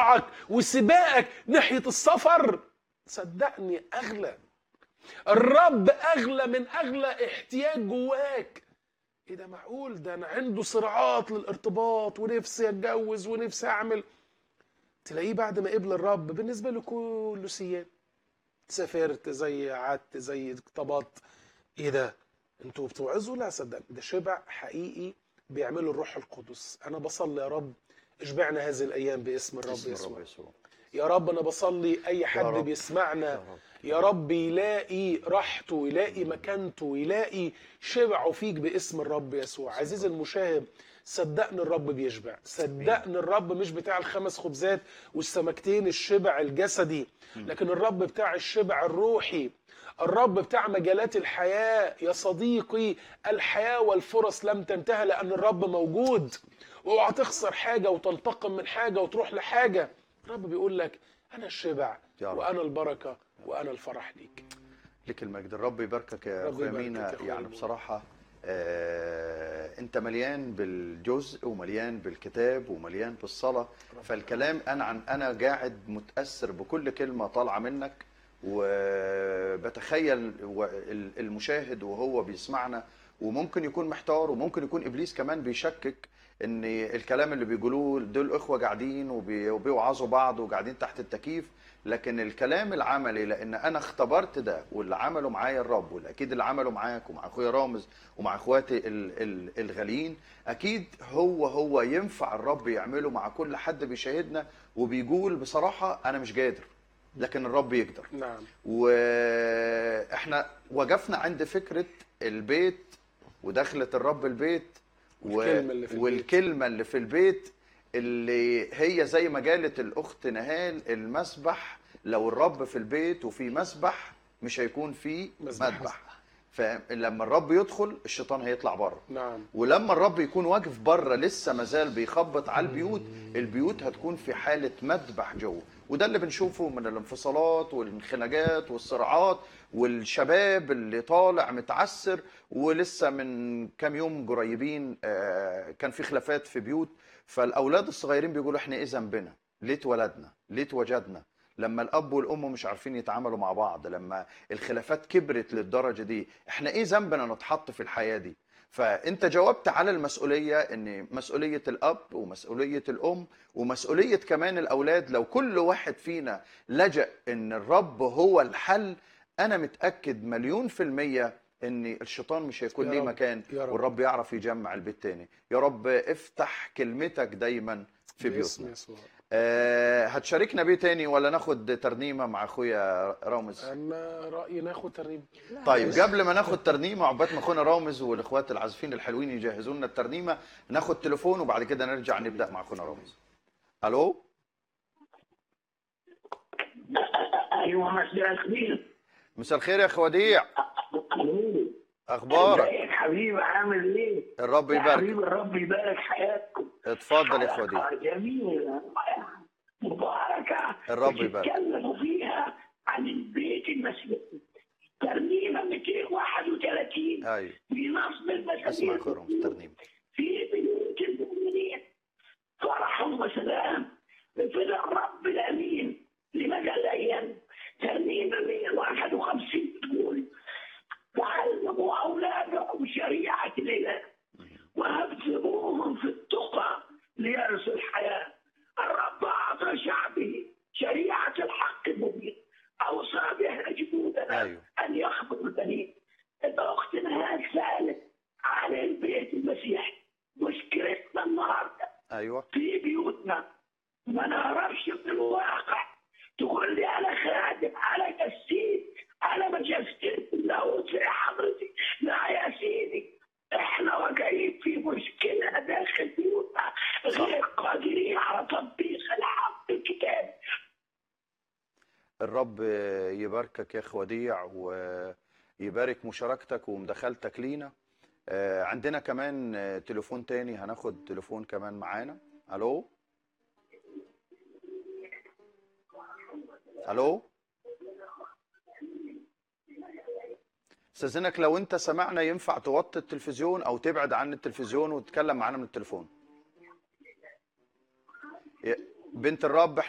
صراعك وسباقك ناحيه السفر صدقني اغلى الرب اغلى من اغلى احتياج جواك ايه ده معقول ده انا عنده صراعات للارتباط ونفسي اتجوز ونفسي اعمل تلاقيه بعد ما قبل الرب بالنسبه له كله سيان سافرت زي قعدت زي اقتبضت ايه ده انتوا بتوعظوا لا صدقني ده شبع حقيقي بيعمله الروح القدس انا بصلي يا رب اشبعنا هذه الايام باسم الرب باسم يسوع الرب يسوع يا رب انا بصلي اي حد رب. بيسمعنا يا رب. يا رب يلاقي راحته يلاقي مكانته يلاقي شبعه فيك باسم الرب يسوع عزيزي المشاهد صدقني الرب بيشبع صدقني الرب مش بتاع الخمس خبزات والسمكتين الشبع الجسدي لكن الرب بتاع الشبع الروحي الرب بتاع مجالات الحياة يا صديقي الحياة والفرص لم تنتهي لأن الرب موجود واوعى تخسر حاجة وتنتقم من حاجة وتروح لحاجة الرب بيقول لك أنا الشبع يا رب. وأنا البركة وأنا الفرح ليك لك المجد الرب يباركك يا رب اخويا يباركك مينا يا أخويا يعني مينا. بصراحه آه انت مليان بالجزء ومليان بالكتاب ومليان بالصلاه فالكلام انا عن انا قاعد متاثر بكل كلمه طالعه منك وبتخيل و- ال- المشاهد وهو بيسمعنا وممكن يكون محتار وممكن يكون ابليس كمان بيشكك ان الكلام اللي بيقولوه دول اخوه قاعدين وبي- وبيوعظوا بعض وقاعدين تحت التكييف لكن الكلام العملي لان انا اختبرت ده واللي عمله معايا الرب والاكيد اللي عمله معاك ومع اخويا رامز ومع اخواتي ال- ال- الغاليين اكيد هو هو ينفع الرب يعمله مع كل حد بيشاهدنا وبيقول بصراحه انا مش قادر لكن الرب يقدر نعم واحنا وقفنا عند فكره البيت ودخلة الرب البيت و- والكلمة اللي في البيت. والكلمة اللي في البيت اللي هي زي ما قالت الأخت نهال المسبح لو الرب في البيت وفي مسبح مش هيكون في مسبح. مذبح فلما الرب يدخل الشيطان هيطلع بره نعم ولما الرب يكون واقف بره لسه مازال بيخبط على البيوت البيوت هتكون في حاله مذبح جوه وده اللي بنشوفه من الانفصالات والانخناقات والصراعات والشباب اللي طالع متعسر ولسه من كام يوم قريبين آه، كان في خلافات في بيوت فالاولاد الصغيرين بيقولوا احنا ايه ذنبنا ليه اتولدنا ليه اتوجدنا لما الاب والام مش عارفين يتعاملوا مع بعض لما الخلافات كبرت للدرجه دي احنا ايه ذنبنا نتحط في الحياه دي فانت جاوبت على المسؤوليه ان مسؤوليه الاب ومسؤوليه الام ومسؤوليه كمان الاولاد لو كل واحد فينا لجأ ان الرب هو الحل انا متاكد مليون في الميه ان الشيطان مش هيكون يا ليه رب، مكان يا رب. والرب يعرف يجمع البيت تاني يا رب افتح كلمتك دايما في باسم بيوتنا يسوع أه هتشاركنا بيه تاني ولا ناخد ترنيمه مع اخويا رامز انا رايي ناخد ترنيم طيب قبل ما ناخد ترنيمه عقبال ما اخونا رامز والاخوات العازفين الحلوين يجهزوا لنا الترنيمه ناخد تليفون وبعد كده نرجع نبدا مع اخونا رامز الو ايوه مساء الخير مساء الخير يا اخو وديع اخبارك ازيك حبيبي عامل ايه؟ الرب يا يبارك حبيبي الرب يبارك حياتكم اتفضل يا اخو وديع حلقة جميلة مباركة الرب يبارك. بتتكلموا فيها عن البيت المسيحي ترنيمة 231 ايوه في نصب المساجد اسمع يا اخو رامز الترنيمه في بيوت المؤمنين فرح وسلام في الرب الامين لمدى الايام ترنيمه 151 بتقول تعلموا اولادكم شريعه الاله وابذلوهم في التقى ليرثوا الحياه الرب اعطى شعبه شريعه الحق المبين اوصى بها جدودنا ايوه أن يخبر البنين الأخت نهاد سألت عن البيت المسيحي مشكلتنا النهاردة ايوه في بيوتنا ما نعرفش في الواقع تقول لي أنا خادم أنا جسيد أنا مجسد لو زي حضرتك لا يا سيدي احنا واقعين في مشكلة داخل بيوتنا غير قادرين على تطبيق الحق الكتاب الرب يباركك يا اخو وديع ويبارك مشاركتك ومداخلتك لينا آه، عندنا كمان آه، تليفون تاني هناخد تليفون كمان معانا الو الو استاذنك لو انت سمعنا ينفع توطي التلفزيون او تبعد عن التلفزيون وتتكلم معانا من التليفون يا- بنت الرب